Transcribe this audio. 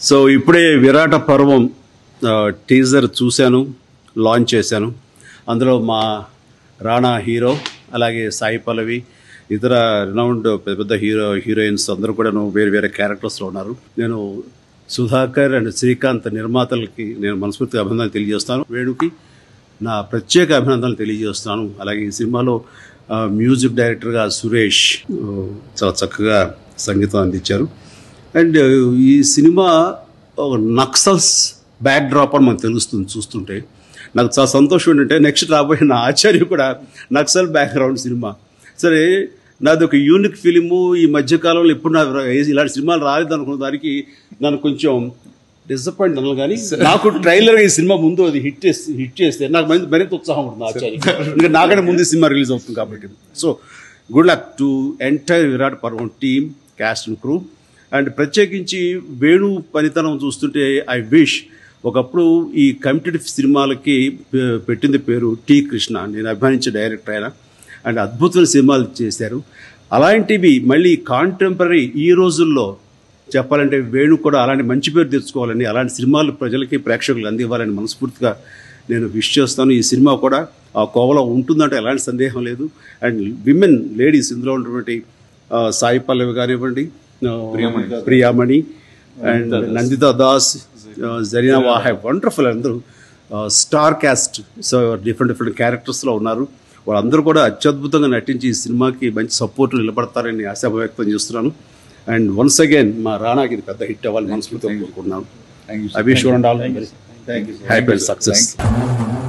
so ఇప్పుడే విరాట పర్వం ఆ, టీజర్ చూశాను లాంచ్ చేశాను అందులో మా రాణా హీరో అలాగే సాయి పల్లవి ఇతర రినౌండ్ పెద్ద పెద్ద హీరో హీరోయిన్స్ అందరూ కూడా వేరు వేరే క్యారెక్టర్స్లో ఉన్నారు నేను సుధాకర్ అండ్ శ్రీకాంత్ నిర్మాతలకి నేను మనస్ఫూర్తిగా అభినందనలు తెలియజేస్తాను వేణుకి నా ప్రత్యేక అభినందనలు తెలియజేస్తున్నాను అలాగే ఈ సినిమాలో ఆ, మ్యూజిక్ డైరెక్టర్గా సురేష్ ఆ, చాలా చక్కగా సంగీతం అందించారు అండ్ ఈ సినిమా ఒక నక్సల్స్ బ్యాక్ డ్రాప్ అని మనకు తెలుస్తుంది చూస్తుంటే నాకు చాలా సంతోషం ఏంటంటే నెక్స్ట్ రాబోయే నా ఆచార్య కూడా నక్సల్ బ్యాక్గ్రౌండ్ సినిమా సరే నాది ఒక యూనిక్ ఫిలిము ఈ మధ్యకాలంలో ఎప్పుడు నాకు రా- ఇలాంటి సినిమాలు రాలేదు అనుకున్న దానికి నన్ను కొంచెం డిసప్పాయింట్ అన్నాను కానీ నాకు ట్రైలర్ ఈ సినిమా ముందు అది హిట్ చేస్తే హిట్ చేస్తే నాకు మరింత మరింత ఉత్సాహం ఉంటుంది ఆచార్య ఇంకా నాకంటే ముందు ఈ సినిమా రిలీజ్ అవుతుంది కాబట్టి so good luck to entire Virata Parvam team cast and crew and ప్రత్యేకించి వేణు పనితనం చూస్తుంటే ఐ విష్ ఒకప్పుడు ఈ కమిటెడ్ సినిమాలకి పె- పెట్టింది పేరు టి కృష్ణ నేను అభిమానించే డైరెక్టర్ ఆయన అండ్ అద్భుతమైన సినిమాలు చేశారు అలాంటివి మళ్ళీ కాంటెంపరీ ఈ రోజుల్లో చెప్పాలంటే వేణు కూడా అలాంటి మంచి పేరు తెచ్చుకోవాలని అలాంటి సినిమాలు ప్రజలకి ప్రేక్షకులకు అందివ్వాలని మనస్ఫూర్తిగా నేను విష్ చేస్తాను ఈ సినిమా కూడా ఆ కోవలో ఉంటుందంటే ఎలాంటి సందేహం లేదు అండ్ విమెన్ లేడీస్ ఇందులో ఉన్నటువంటి ఆ, సాయి పల్లవి కానివ్వండి ఆ, ప్రియామణి అండ్ నందితా దాస్ జరీనా వాహె వండర్ఫుల్ అందరూ star cast so different different క్యారెక్టర్స్లో ఉన్నారు వాళ్ళందరూ కూడా అత్యద్భుతంగా నటించి ఈ సినిమాకి మంచి సపోర్ట్ నిలబడతారని ఆశాభ వ్యక్తం చేస్తున్నాను అండ్ వన్స్ అగైన్ మా రాణాకి ఇది పెద్ద హిట్ అవ్వాలి మనస్ఫూర్తిగా కోరుకుంటున్నాను thank you I wish all thank you happy success